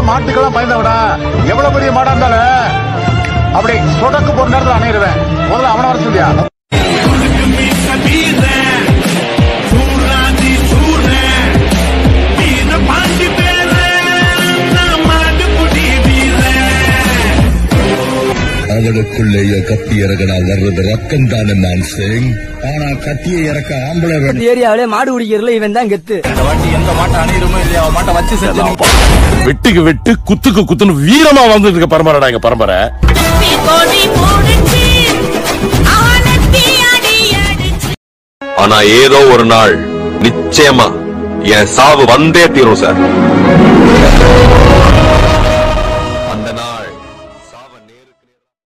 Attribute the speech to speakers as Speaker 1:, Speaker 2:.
Speaker 1: மாட்டுக்கெல்லாம் பயந்த விட எவ்வளவு பெரிய மாடா இருந்தாலும் அப்படி சொடக்கு போற நேரத்தில் அணையிடுவேன் முதல்ல அவனை வர சொல்லியா
Speaker 2: அவனுக்குள்ளேயே கத்தி இறங்கினால் வர்றது ரத்தம் தானே மான்சிங் ஆனா கத்தியை இறக்க ஆம்பளை வேணும்
Speaker 3: ஏரியாவிலே மாடு குடிக்கிறதுல இவன் தான் கெத்து
Speaker 4: வெட்டுக்கு வெட்டு குத்துக்கு குத்துன்னு வீரமா வந்துட்டு இருக்க பரம்பரைடா எங்க பரம்பரை
Speaker 5: கொடி முடிச்சு அவனுக்கு அடி அடிச்சு
Speaker 6: ஆனா ஏதோ ஒரு நாள் நிச்சயமா என் சாவு வந்தே தீரும் சார்